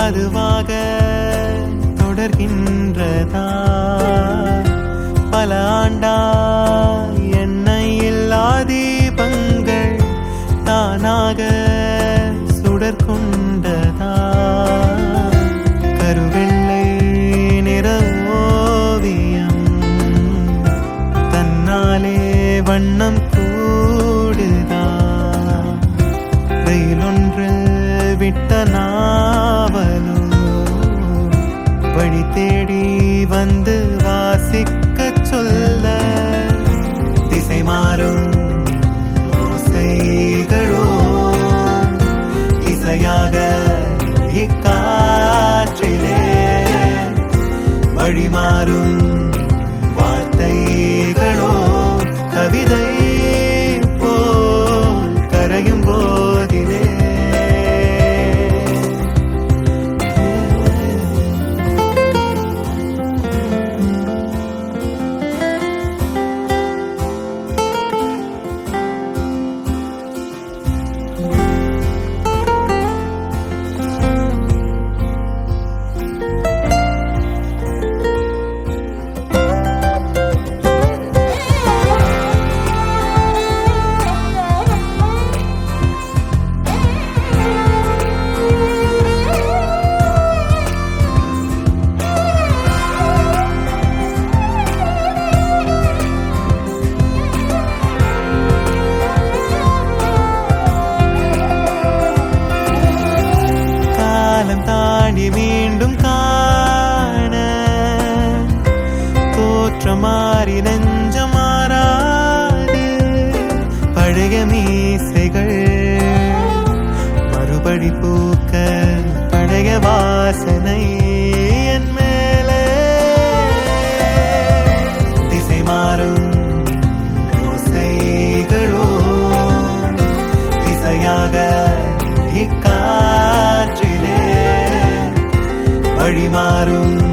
அதுவாக தொடர்கின்றதா பல ஆண்டா எண்ணெய் இல்லா தீபங்கள் தானாக சுடர்கொண்டதா கருவெள்ளை நிற ஓவியம் தன்னாலே வண்ணம் கூடுதா வெயிலொன்றில் விட்ட நாவலோ வழி தேடி வந்து வாசிக்கச் சொல்ல திசை மாறும் ஓசைகளோ இசையாக இக்காற்றிலே வழி மாறும் வார்த்தைகளோ கவிதை போல் கரையும் போதிலே காலம் தாண்டி மீண்டும் காண தோற்றம் மாறி நெஞ்சம் மாறாது பழைய மீசைகள் மறுபடி பூக்க பழைய வாசனை என் மேலே திசை மாறும் ஓசைகளோ இசையாக இக்காற்றிலே வழி மாறும்